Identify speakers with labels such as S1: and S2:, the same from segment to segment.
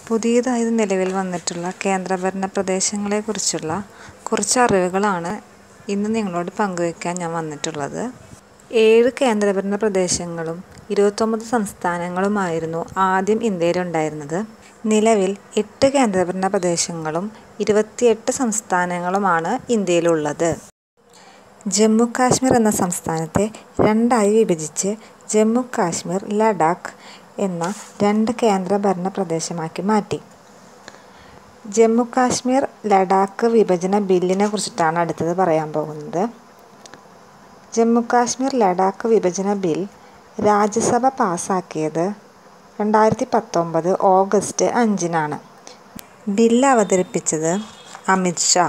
S1: പുതിയതായി നിലവിൽ വന്നിട്ടുള്ള കേന്ദ്രഭരണ പ്രദേശങ്ങളെക്കുറിച്ചുള്ള കുറച്ച് അറിവുകളാണ് ഇന്ന് നിങ്ങളോട് പങ്കുവയ്ക്കാൻ ഞാൻ വന്നിട്ടുള്ളത് ഏഴ് കേന്ദ്രഭരണ പ്രദേശങ്ങളും ഇരുപത്തൊമ്പത് സംസ്ഥാനങ്ങളുമായിരുന്നു ആദ്യം ഇന്ത്യയിലുണ്ടായിരുന്നത് നിലവിൽ എട്ട് കേന്ദ്രഭരണ പ്രദേശങ്ങളും ഇരുപത്തിയെട്ട് സംസ്ഥാനങ്ങളുമാണ് ഇന്ത്യയിലുള്ളത് ജമ്മു കാശ്മീർ എന്ന സംസ്ഥാനത്തെ രണ്ടായി വിഭജിച്ച് ജമ്മു കാശ്മീർ ലഡാക്ക് എന്ന രണ്ട് കേന്ദ്രഭരണ പ്രദേശമാക്കി മാറ്റി ജമ്മു കാശ്മീർ ലഡാക്ക് വിഭജന ബില്ലിനെ കുറിച്ചിട്ടാണ് അടുത്തത് പറയാൻ പോകുന്നത് ജമ്മു കാശ്മീർ ലഡാക്ക് വിഭജന ബിൽ രാജ്യസഭ പാസാക്കിയത് രണ്ടായിരത്തി പത്തൊമ്പത് ഓഗസ്റ്റ് അഞ്ചിനാണ് ബില്ല് അവതരിപ്പിച്ചത് അമിത് ഷാ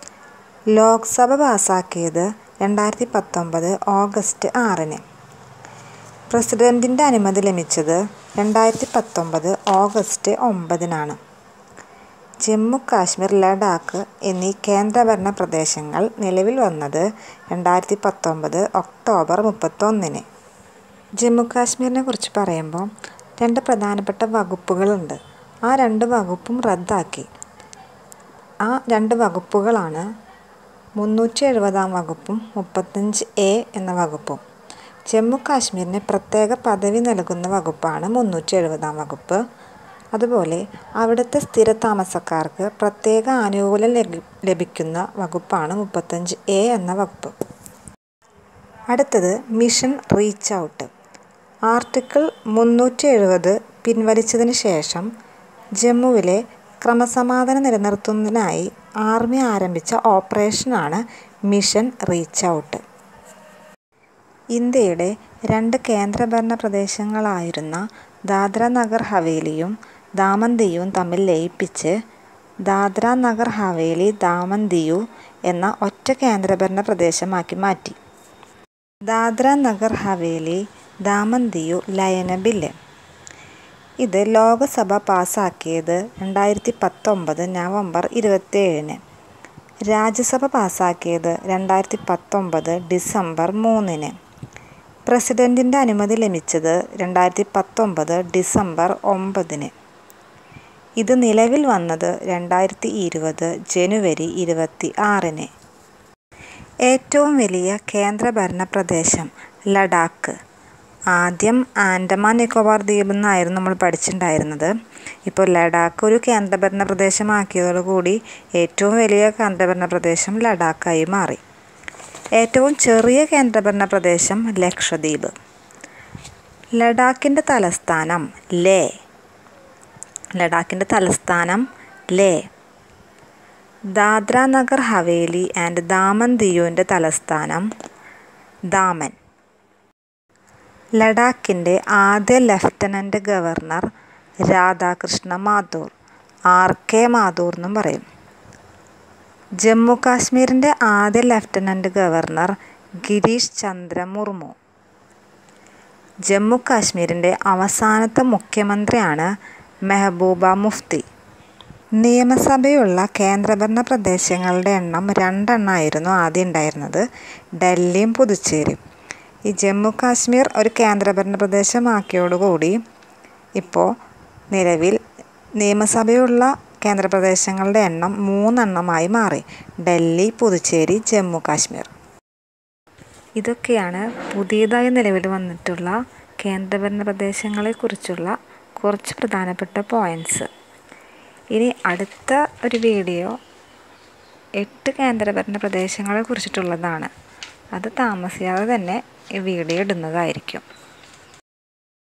S1: ലോക്സഭ പാസാക്കിയത് രണ്ടായിരത്തി പത്തൊമ്പത് ഓഗസ്റ്റ് ആറിന് പ്രസിഡൻറ്റിൻ്റെ അനുമതി ലഭിച്ചത് രണ്ടായിരത്തി പത്തൊമ്പത് ഓഗസ്റ്റ് ഒമ്പതിനാണ് ജമ്മു കാശ്മീർ ലഡാക്ക് എന്നീ കേന്ദ്രഭരണ പ്രദേശങ്ങൾ നിലവിൽ വന്നത് രണ്ടായിരത്തി പത്തൊമ്പത് ഒക്ടോബർ മുപ്പത്തൊന്നിന് ജമ്മു കാശ്മീരിനെ കുറിച്ച് പറയുമ്പോൾ രണ്ട് പ്രധാനപ്പെട്ട വകുപ്പുകളുണ്ട് ആ രണ്ട് വകുപ്പും റദ്ദാക്കി ആ രണ്ട് വകുപ്പുകളാണ് മുന്നൂറ്റി എഴുപതാം വകുപ്പും മുപ്പത്തഞ്ച് എ എന്ന വകുപ്പും ജമ്മു കാശ്മീരിന് പ്രത്യേക പദവി നൽകുന്ന വകുപ്പാണ് മുന്നൂറ്റി എഴുപതാം വകുപ്പ് അതുപോലെ അവിടുത്തെ സ്ഥിര താമസക്കാർക്ക് പ്രത്യേക ആനുകൂല്യം ലഭി ലഭിക്കുന്ന വകുപ്പാണ് മുപ്പത്തഞ്ച് എ എന്ന വകുപ്പ് അടുത്തത് മിഷൻ റീച്ച് ഔട്ട് ആർട്ടിക്കിൾ മുന്നൂറ്റി എഴുപത് പിൻവലിച്ചതിന് ശേഷം ജമ്മുവിലെ ക്രമസമാധാനം നിലനിർത്തുന്നതിനായി ആർമി ആരംഭിച്ച ഓപ്പറേഷനാണ് മിഷൻ റീച്ച് ഔട്ട് ഇന്ത്യയുടെ രണ്ട് കേന്ദ്രഭരണ പ്രദേശങ്ങളായിരുന്ന ദാദ്ര നഗർ ഹവേലിയും ദാമൻ ദിയുവും തമ്മിൽ ലയിപ്പിച്ച് ദാദ്ര നഗർ ഹവേലി ദാമൻ ദിയു എന്ന ഒറ്റ കേന്ദ്രഭരണ പ്രദേശമാക്കി മാറ്റി ദാദ്ര നഗർ ഹവേലി ദാമൻ ദിയു ലയന ബില്ല് ഇത് ലോകസഭ പാസാക്കിയത് രണ്ടായിരത്തി പത്തൊമ്പത് നവംബർ ഇരുപത്തേഴിന് രാജ്യസഭ പാസാക്കിയത് രണ്ടായിരത്തി പത്തൊമ്പത് ഡിസംബർ മൂന്നിന് പ്രസിഡൻറ്റിൻ്റെ അനുമതി ലഭിച്ചത് രണ്ടായിരത്തി പത്തൊമ്പത് ഡിസംബർ ഒമ്പതിന് ഇത് നിലവിൽ വന്നത് രണ്ടായിരത്തി ഇരുപത് ജനുവരി ഇരുപത്തി ആറിന് ഏറ്റവും വലിയ കേന്ദ്രഭരണ പ്രദേശം ലഡാക്ക് ആദ്യം ആൻഡമാൻ നിക്കോബാർ ദ്വീപ് എന്നായിരുന്നു നമ്മൾ പഠിച്ചിട്ടുണ്ടായിരുന്നത് ഇപ്പോൾ ലഡാക്ക് ഒരു കേന്ദ്രഭരണ പ്രദേശമാക്കിയതോടുകൂടി ഏറ്റവും വലിയ കേന്ദ്രഭരണ പ്രദേശം ലഡാക്കായി മാറി ഏറ്റവും ചെറിയ കേന്ദ്രഭരണ പ്രദേശം ലക്ഷദ്വീപ് ലഡാക്കിൻ്റെ തലസ്ഥാനം ലേ ലഡാക്കിൻ്റെ തലസ്ഥാനം ലേ ദാദ്ര നഗർ ഹവേലി ആൻഡ് ദാമൻ ദിയുവിൻ്റെ തലസ്ഥാനം ദാമൻ ലഡാക്കിൻ്റെ ആദ്യ lieutenant governor Radhakrishna Mathur R K Mathur എന്നും പറയും ജമ്മു കാശ്മീരിൻ്റെ ആദ്യ ലഫ്റ്റനൻ്റ് ഗവർണർ ഗിരീഷ് ചന്ദ്ര മുർമു ജമ്മു കാശ്മീരിൻ്റെ അവസാനത്തെ മുഖ്യമന്ത്രിയാണ് മെഹബൂബ മുഫ്തി നിയമസഭയുള്ള കേന്ദ്രഭരണ പ്രദേശങ്ങളുടെ എണ്ണം രണ്ടെണ്ണമായിരുന്നു ആദ്യം ഉണ്ടായിരുന്നത് ഡൽഹിയും പുതുച്ചേരിയും ഈ ജമ്മു കാശ്മീർ ഒരു കേന്ദ്രഭരണ പ്രദേശമാക്കിയോടുകൂടി ഇപ്പോൾ നിലവിൽ നിയമസഭയുള്ള കേന്ദ്രപ്രദേശങ്ങളുടെ എണ്ണം മൂന്നെണ്ണമായി മാറി ഡൽഹി പുതുച്ചേരി ജമ്മു കാശ്മീർ ഇതൊക്കെയാണ് പുതിയതായി നിലവിൽ വന്നിട്ടുള്ള കേന്ദ്രഭരണ പ്രദേശങ്ങളെക്കുറിച്ചുള്ള കുറച്ച് പ്രധാനപ്പെട്ട പോയിൻറ്റ്സ് ഇനി അടുത്ത ഒരു വീഡിയോ എട്ട് കേന്ദ്രഭരണ പ്രദേശങ്ങളെ കുറിച്ചിട്ടുള്ളതാണ് അത് താമസിയാതെ തന്നെ ഈ വീഡിയോ ഇടുന്നതായിരിക്കും